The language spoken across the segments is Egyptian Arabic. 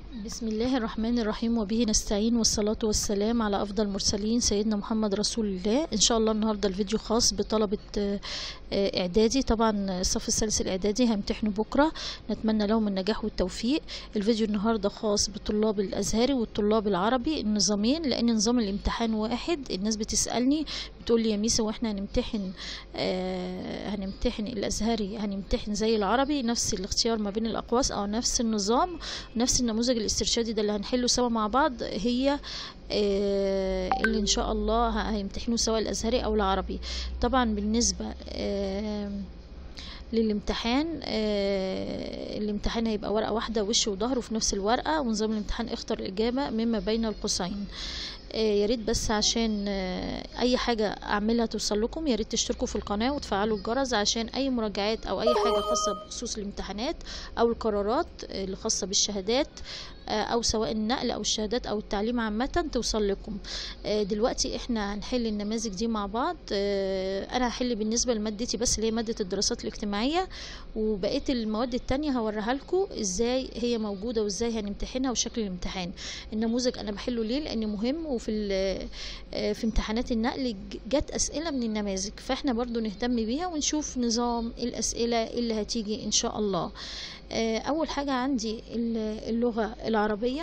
بسم الله الرحمن الرحيم وبه نستعين والصلاة والسلام على أفضل المرسلين سيدنا محمد رسول الله إن شاء الله النهاردة الفيديو خاص بطلبة آه، آه، إعدادي طبعا الصف الثالث الإعدادي هيمتحنوا بكرة نتمنى لهم النجاح والتوفيق الفيديو النهاردة خاص بالطلاب الأزهري والطلاب العربي النظامين لأن نظام الامتحان واحد الناس بتسألني بتقول لي يا ميسا واحنا هنمتحن آه هنمتحن الأزهري هنمتحن زي العربي نفس الاختيار ما بين الأقواس أو نفس النظام نفس النموذج الاسترشادي ده اللي هنحله سوا مع بعض هي آه اللي ان شاء الله ه- هيمتحنوا سواء الازهري او العربي طبعا بالنسبه آه للامتحان آه الامتحان هيبقى ورقه واحده وش وظهر وفي نفس الورقه ونظام الامتحان اختر الاجابه مما بين القوسين آه يا ريت بس عشان آه اي حاجه اعملها توصل لكم يا ريت تشتركوا في القناه وتفعلوا الجرس عشان اي مراجعات او اي حاجه خاصه بخصوص الامتحانات او القرارات آه، اللي خاصه بالشهادات آه، او سواء النقل او الشهادات او التعليم عامه توصل لكم آه، دلوقتي احنا هنحل النماذج دي مع بعض آه، انا هحل بالنسبه لمادتي بس اللي هي ماده الدراسات الاجتماعيه وبقيه المواد التانية هوريها لكم ازاي هي موجوده وازاي هنمتحنها وشكل الامتحان النموذج انا بحله ليه لان مهم وفي ال- آه، في امتحانات النقل ج- جت اسئله من النماذج فاحنا برضو نهتم بيها ونشوف نظام الاسئله اللي هتيجي ان شاء الله آه، اول حاجه عندي ال- اللغه العربيه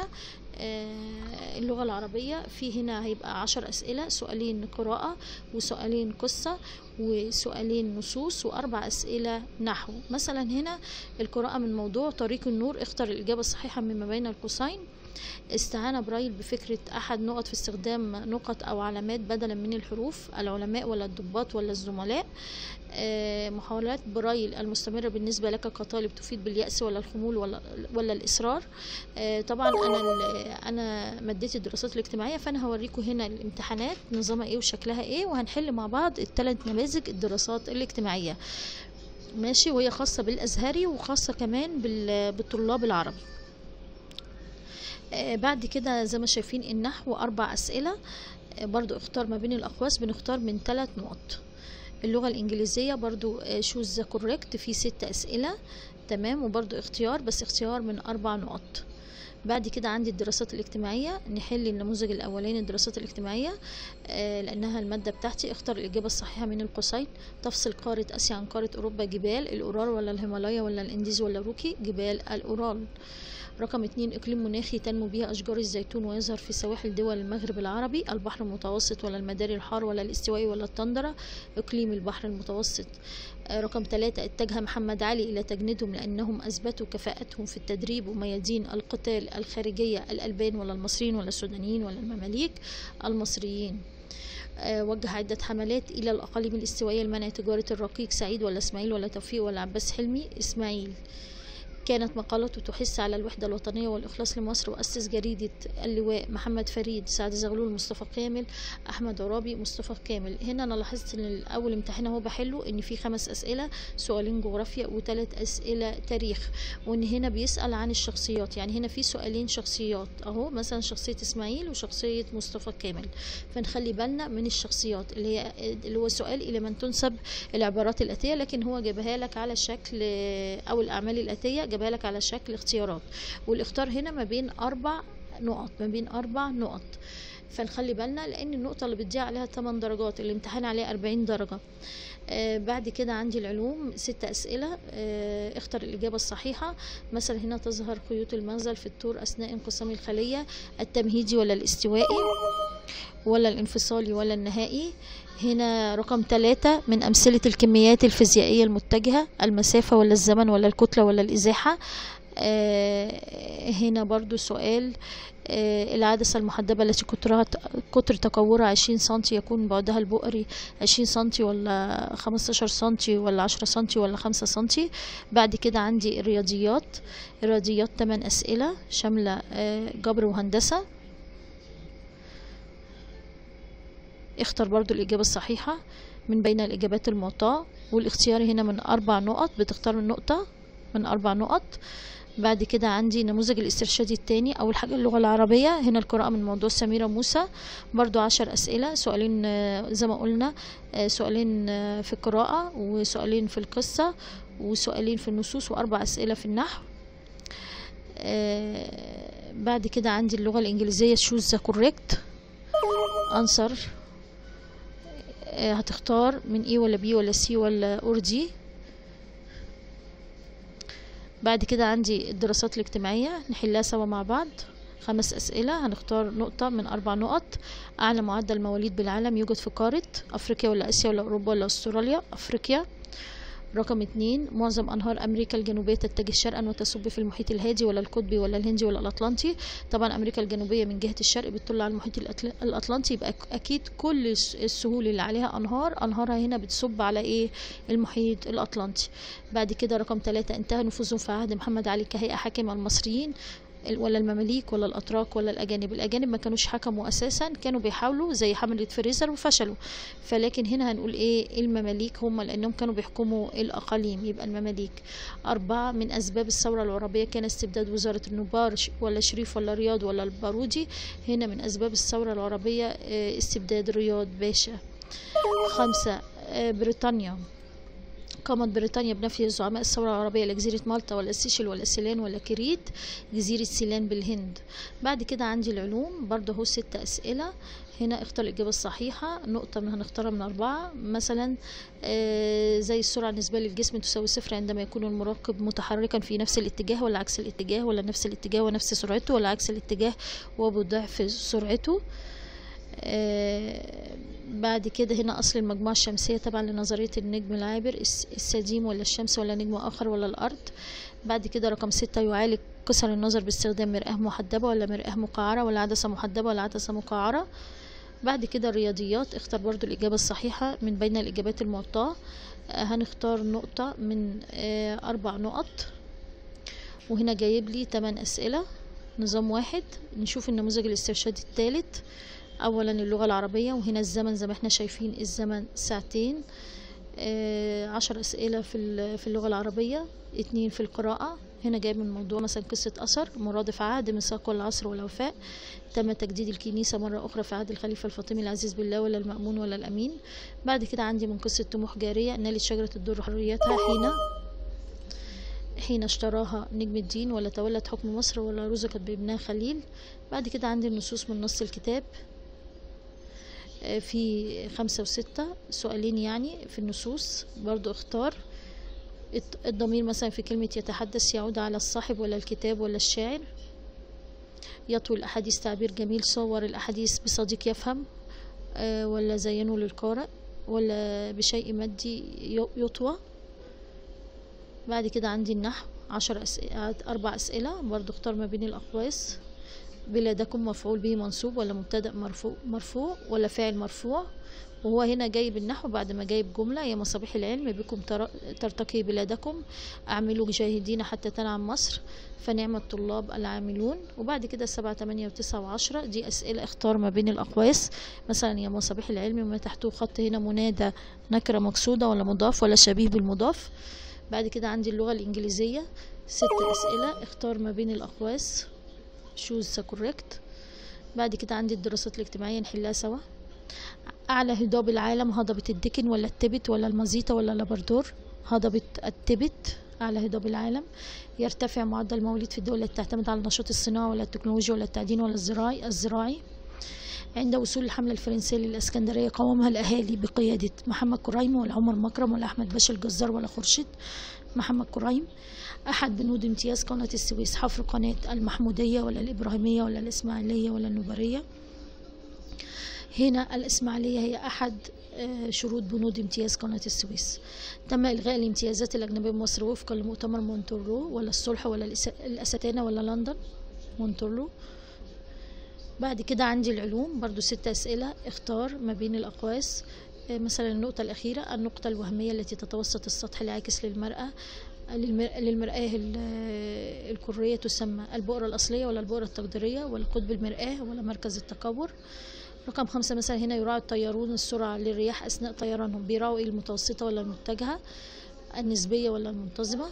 آه، اللغة العربية في هنا هيبقى عشر أسئلة سؤالين قراءة وسؤالين قصة وسؤالين نصوص وأربع أسئلة نحو مثلا هنا القراءة من موضوع طريق النور اختر الإجابة الصحيحة مما بين القوسين استعان برايل بفكرة أحد نقط في استخدام نقط أو علامات بدلا من الحروف العلماء ولا الضباط ولا الزملاء آه، محاولات برايل المستمرة بالنسبة لك كطالب تفيد باليأس ولا الخمول ولا, ولا الإصرار آه، طبعا أنا ال- أنا مادتي الدراسات الاجتماعية فأنا هوريكم هنا الامتحانات نظامها إيه وشكلها إيه وهنحل مع بعض الثلاث نماذج الدراسات الاجتماعية ماشي وهي خاصة بالأزهري وخاصة كمان بال- بالطلاب العربي آه، بعد كده زي ما شايفين النحو أربع أسئلة آه، برضو اختار ما بين الأقواس بنختار من ثلاث نقط اللغة الإنجليزية برضو شوز ذا كوريكت في ست أسئلة تمام وبرضو اختيار بس اختيار من أربع نقط بعد كده عندي الدراسات الاجتماعية نحل النموذج الأولاني الدراسات الاجتماعية آه لأنها المادة بتاعتي اختار الإجابة الصحيحة من القوسين تفصل قارة آسيا عن قارة أوروبا جبال الأورال ولا الهيمالايا ولا الإنديز ولا روكي جبال الأورال رقم اتنين إقليم مناخي تنمو به أشجار الزيتون ويظهر في سواحل دول المغرب العربي البحر المتوسط ولا المداري الحار ولا الاستوائي ولا التندرة إقليم البحر المتوسط آه، رقم ثلاثة اتجه محمد علي إلى تجنيدهم لأنهم أثبتوا كفاءتهم في التدريب وميادين القتال الخارجية الألبان ولا المصريين ولا السودانيين ولا المماليك المصريين آه، وجه عدة حملات إلى الأقاليم الاستوائية لمنع تجارة الرقيق سعيد ولا إسماعيل ولا توفيق ولا عباس حلمي إسماعيل كانت مقالته تحث على الوحدة الوطنية والإخلاص لمصر وأسس جريدة اللواء محمد فريد سعد زغلول مصطفى كامل أحمد عرابي مصطفى كامل هنا أنا لاحظت إن الأول امتحان هو بحله إن في خمس أسئلة سؤالين جغرافيا وثلاث أسئلة تاريخ وإن هنا بيسأل عن الشخصيات يعني هنا في سؤالين شخصيات أهو مثلا شخصية إسماعيل وشخصية مصطفى كامل فنخلي بالنا من الشخصيات اللي هي اللي هو سؤال إلى من تنسب العبارات الآتية لكن هو جابها لك على شكل أو الأعمال الآتية جابها لك على شكل اختيارات والاختيار هنا ما بين أربع نقط ما بين أربع نقط فنخلي بالنا لأن النقطة اللي بتضيع عليها 8 درجات الامتحان عليه 40 درجة آه بعد كده عندي العلوم ست أسئلة آه اختر الإجابة الصحيحة مثلا هنا تظهر خيوط المنزل في الطور أثناء انقسام الخلية التمهيدي ولا الاستوائي ولا الانفصالي ولا النهائي هنا رقم ثلاثة من أمثلة الكميات الفيزيائية المتجهة المسافة ولا الزمن ولا الكتلة ولا الإزاحة آه هنا برضو سؤال آه العدسة المحدبة التي قطرها قطر تكورها عشرين سنتي يكون بعدها البؤري عشرين سنتي ولا خمستاشر سنتي ولا عشرة سنتي ولا خمسة سنتي بعد كده عندي الرياضيات الرياضيات تمن أسئلة شاملة آه جبر وهندسة اختر برضو الإجابة الصحيحة من بين الإجابات المعطاة والاختيار هنا من أربع نقط بتختار النقطة من أربع نقط بعد كده عندي نموذج الاسترشادي التاني أول حاجة اللغة العربية هنا القراءة من موضوع سميرة موسى برضو عشر أسئلة سؤالين آه، زي ما قلنا آه، سؤالين آه، في القراءة وسؤالين في القصة وسؤالين في النصوص وأربع أسئلة في النحو آه، بعد كده عندي اللغة الإنجليزية choose the correct answer آه، هتختار من ايه ولا بي ولا سي ولا اور دي بعد كده عندي الدراسات الاجتماعية نحلها سوا مع بعض خمس أسئلة هنختار نقطة من أربع نقط أعلى معدل مواليد بالعالم يوجد في قارة أفريقيا ولا آسيا ولا أوروبا ولا أستراليا أفريقيا رقم اتنين معظم أنهار أمريكا الجنوبية تتجه شرقا وتصب في المحيط الهادي ولا القطبي ولا الهندي ولا الأطلنطي طبعا أمريكا الجنوبية من جهة الشرق بتطل على المحيط الأتل- الأطلنطي يبقى أك- أكيد كل الس- السهول اللي عليها أنهار أنهارها هنا بتصب على إيه المحيط الأطلنطي بعد كده رقم ثلاثة انتهى نفوذهم في عهد محمد علي كهيئة حاكمة المصريين ال- ولا المماليك ولا الاتراك ولا الاجانب الاجانب ما كانوش حكموا اساسا كانوا بيحاولوا زي حمله فريزر وفشلوا فلكن هنا هنقول ايه المماليك هم لانهم كانوا بيحكموا الاقاليم يبقى المماليك اربعه من اسباب الثوره العربيه كان استبداد وزاره النبار ش- ولا شريف ولا رياض ولا البارودي هنا من اسباب الثوره العربيه آه، استبداد رياض باشا خمسه آه، بريطانيا قامت بريطانيا بنفي زعماء الثورة العربية لجزيرة مالطا ولا سيشل ولا سيلان ولا كريت جزيرة سيلان بالهند بعد كده عندي العلوم برضه اهو ست أسئلة هنا اختار الإجابة الصحيحة نقطة من هنختارها من أربعة مثلا آه زي السرعة النسبية للجسم تساوي صفر عندما يكون المراقب متحركا في نفس الاتجاه ولا عكس الاتجاه ولا نفس الاتجاه ونفس سرعته ولا عكس الاتجاه وبضعف سرعته آه، بعد كده هنا أصل المجموعة الشمسية طبعا لنظرية النجم العابر الس- السديم ولا الشمس ولا نجم آخر ولا الأرض بعد كده رقم ستة يعالج قصر النظر باستخدام مرآة محدبة ولا مرآة مقعرة ولا عدسة محدبة ولا عدسة مقعرة بعد كده الرياضيات اختار برضو الإجابة الصحيحة من بين الإجابات المعطاة آه، هنختار نقطة من آه، أربع نقط وهنا جايب لي 8 أسئلة نظام واحد نشوف النموذج الاسترشادي الثالث اولا اللغة العربية وهنا الزمن زي ما احنا شايفين الزمن ساعتين آه، عشر اسئلة في ال- في اللغة العربية اتنين في القراءة هنا جايب من موضوع مثلا قصة أثر مرادف عهد ميثاق والعصر والوفاء تم تجديد الكنيسة مرة أخرى في عهد الخليفة الفاطمي العزيز بالله ولا المأمون ولا الأمين بعد كده عندي من قصة طموح جارية نالت شجرة الدر حريتها حين حين اشتراها نجم الدين ولا تولت حكم مصر ولا رزقت بابنها خليل بعد كده عندي النصوص من نص الكتاب آه، في خمسة وستة سؤالين يعني في النصوص برضو اختار الت- الضمير مثلا في كلمة يتحدث يعود على الصاحب ولا الكتاب ولا الشاعر يطوي الأحاديث تعبير جميل صور الأحاديث بصديق يفهم آه، ولا زينه للقارئ ولا بشيء مادي ي- يطوى بعد كده عندي النحو عشر أسئلة أربع أسئلة برضو اختار ما بين الأقواس بلادكم مفعول به منصوب ولا مبتدأ مرفوع مرفوع ولا فاعل مرفوع وهو هنا جايب النحو بعد ما جايب جملة يا مصابيح العلم بكم تر- ترتقي بلادكم أعملوا جاهدين حتى تنعم مصر فنعم الطلاب العاملون وبعد كده سبعة تمانية وتسعة وعشرة دي أسئلة اختار ما بين الأقواس مثلا يا مصابيح العلم وما تحته خط هنا منادى نكرة مقصودة ولا مضاف ولا شبيه بالمضاف بعد كده عندي اللغة الإنجليزية ست أسئلة اختار ما بين الأقواس choose the correct بعد كده عندي الدراسات الاجتماعية نحلها سوا أعلى هضاب العالم هضبة الدكن ولا التبت ولا المزيطة ولا لابردور هضبة التبت أعلى هضاب العالم يرتفع معدل المواليد في الدول التي تعتمد على النشاط الصناعي ولا التكنولوجيا ولا التعدين ولا الزراعي الزراعي عند وصول الحملة الفرنسية للإسكندرية قاومها الأهالي بقيادة محمد كرايم ولا عمر مكرم ولا أحمد باشا الجزار ولا خورشيد محمد كرايم أحد بنود امتياز قناة السويس حفر قناة المحمودية ولا الإبراهيمية ولا الإسماعيلية ولا النوبرية هنا الإسماعيلية هي أحد آه، شروط بنود امتياز قناة السويس تم إلغاء الامتيازات الأجنبية بمصر وفقا لمؤتمر مونترو ولا الصلح ولا الإس- الأستانة ولا لندن مونترو بعد كده عندي العلوم برضو ست أسئلة اختار ما بين الأقواس آه، مثلا النقطة الأخيرة النقطة الوهمية التي تتوسط السطح العاكس للمرأة للمر- للمرآة ال- الكرية تسمى البؤرة الأصلية ولا البؤرة التقديرية ولا قطب المرآة ولا مركز التكبر رقم خمسة مثلا هنا يراعي الطيارون السرعة للرياح أثناء طيرانهم بيراعوا إيه المتوسطة ولا المتجهة النسبية ولا المنتظمة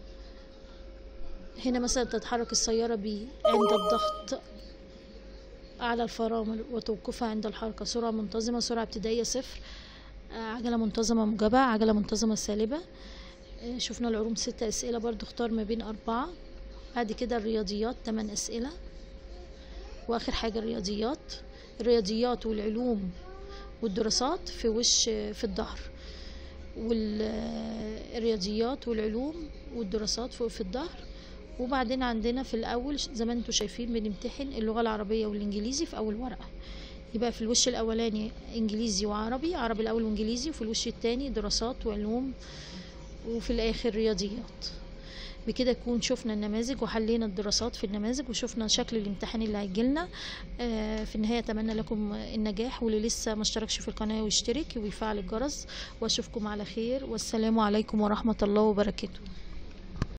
هنا مثلا تتحرك السيارة ب عند الضغط على الفرامل وتوقفها عند الحركة سرعة منتظمة سرعة ابتدائية صفر آه، عجلة منتظمة موجبة عجلة منتظمة سالبة آه، شفنا العلوم ستة أسئلة برضو اختار ما بين أربعة بعد كده الرياضيات تمن أسئلة واخر حاجه الرياضيات الرياضيات والعلوم والدراسات في وش في الظهر والرياضيات والعلوم والدراسات فوق في الظهر وبعدين عندنا في الاول زي ما انتم شايفين بنمتحن اللغه العربيه والانجليزي في اول ورقه يبقى في الوش الاولاني انجليزي وعربي عربي الاول وانجليزي وفي الوش الثاني دراسات وعلوم وفي الاخر رياضيات بكده نكون شفنا النماذج وحلينا الدراسات في النماذج وشفنا شكل الامتحان اللي هيجيلنا آه، في النهايه اتمنى لكم النجاح واللي لسه ما اشتركش في القناه ويشترك ويفعل الجرس واشوفكم على خير والسلام عليكم ورحمه الله وبركاته